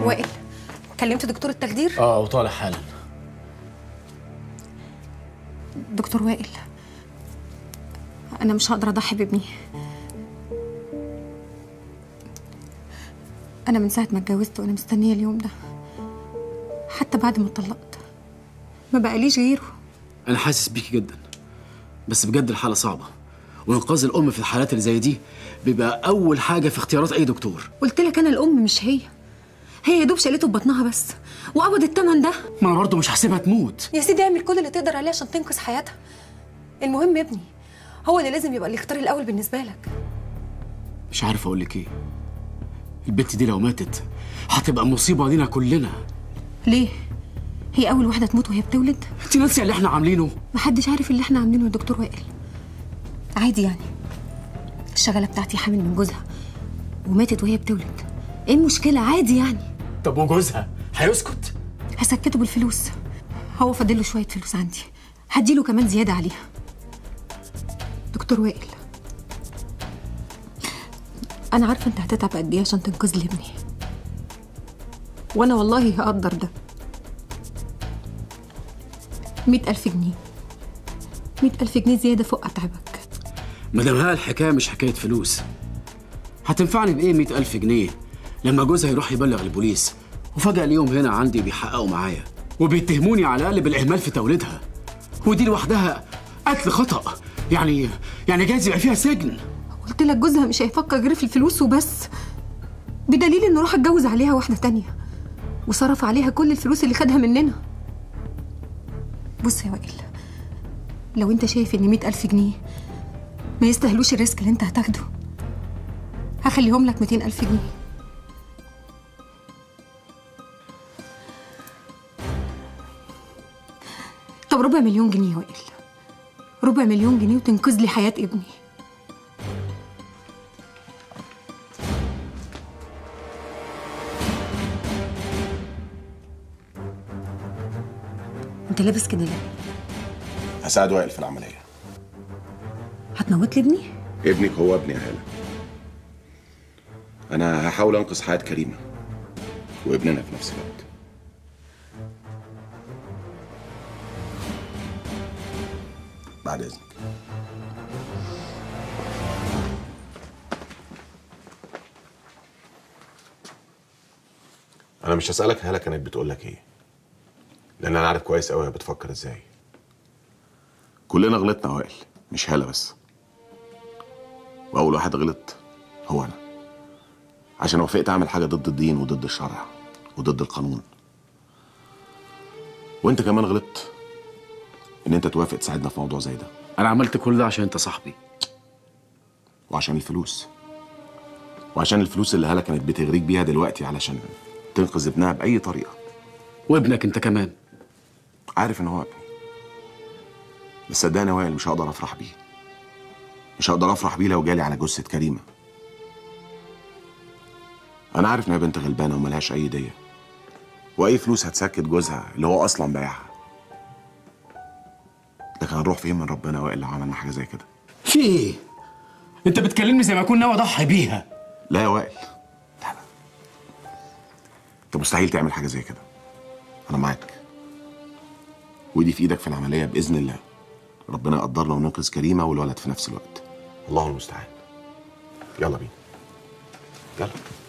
وائل كلمت دكتور التخدير اه وطالع حالا دكتور وائل انا مش هقدر اضحي بابني انا من ساعه ما اتجوزت وانا مستنيه اليوم ده حتى بعد ما اتطلقت ما بقاليش غيره انا حاسس بيكي جدا بس بجد الحاله صعبه وانقاذ الام في الحالات اللي زي دي بيبقى اول حاجه في اختيارات اي دكتور قلت لك انا الام مش هي هي يا دوب شالته ببطنها بس وقبض الثمن ده ما انا برضه مش هسيبها تموت يا سيدي اعمل كل اللي تقدر عليه عشان تنقذ حياتها المهم ابني هو اللي لازم يبقى الاختيار الاول بالنسبه لك مش عارف اقول لك ايه البت دي لو ماتت هتبقى مصيبه لينا كلنا ليه هي اول واحده تموت وهي بتولد انت ناسيه اللي احنا عاملينه محدش عارف اللي احنا عاملينه يا دكتور وائل عادي يعني الشغاله بتاعتي حامل من جوزها وماتت وهي بتولد ايه المشكله عادي يعني طب وجوزها هيسكت هسكته بالفلوس هو فاضل له شويه فلوس عندي هديله كمان زياده عليها دكتور وائل انا عارفه انت هتتعب قد ايه عشان تنقذ لي ابني وانا والله هقدر ده مئة ألف جنيه مئة ألف جنيه زيادة فوق أتعبك ما دام ها الحكايه مش حكايه فلوس هتنفعني بايه مئة ألف جنيه لما جوزها يروح يبلغ البوليس وفجأة اليوم هنا عندي بيحققوا معايا وبيتهموني على الأقل بالإهمال في توليدها ودي لوحدها قتل خطأ يعني يعني جايز يبقى فيها سجن قلت لك جوزها مش هيفكر غير في الفلوس وبس بدليل انه راح اتجوز عليها واحدة تانية وصرف عليها كل الفلوس اللي خدها مننا بص يا وائل لو انت شايف ان مئة ألف جنيه ما يستاهلوش الريسك اللي انت هتاخده هخليهم لك ميتين ألف جنيه طب ربع مليون جنيه يا وائل ربع مليون جنيه وتنقذ لي حياة ابني انت لابس كده ليه؟ هساعد وائل في العملية هتموت لي ابني؟ ابنك هو ابني يا هالة أنا هحاول أنقذ حياة كريمة وابننا في نفس الوقت بعد إذنك أنا مش هسألك هالة كانت بتقول لك إيه لأن أنا عارف كويس أوي هي بتفكر إزاي كلنا غلطنا يا وائل مش هالة بس واول واحد غلط هو انا عشان وافقت اعمل حاجه ضد الدين وضد الشرع وضد القانون وانت كمان غلطت ان انت توافق تساعدنا في موضوع زي ده أنا عملت كل ده عشان أنت صاحبي وعشان الفلوس وعشان الفلوس اللي هلا كانت بتغريك بيها دلوقتي علشان تنقذ ابنها باي طريقه وابنك أنت كمان عارف ان هو ابني بس صدقني يا وائل مش هقدر افرح بيه مش هقدر افرح بيه لو جالي على جثه كريمه انا عارف انها بنت غلبانه وملهاش اي ديه واي فلوس هتسكت جوزها اللي هو اصلا بايعها لكن هنروح فين من ربنا يا وائل لو عملنا حاجه زي كده في إيه؟ أنت بتكلمني زي ما أكون ناوي أضحي بيها لا يا وائل لا لا انت مستحيل تعمل حاجه زي كده انا معاك ودي في ايدك في العمليه باذن الله ربنا يقدرنا وننقذ كريمه والولد في نفس الوقت الله المستعان يلا بينا يلا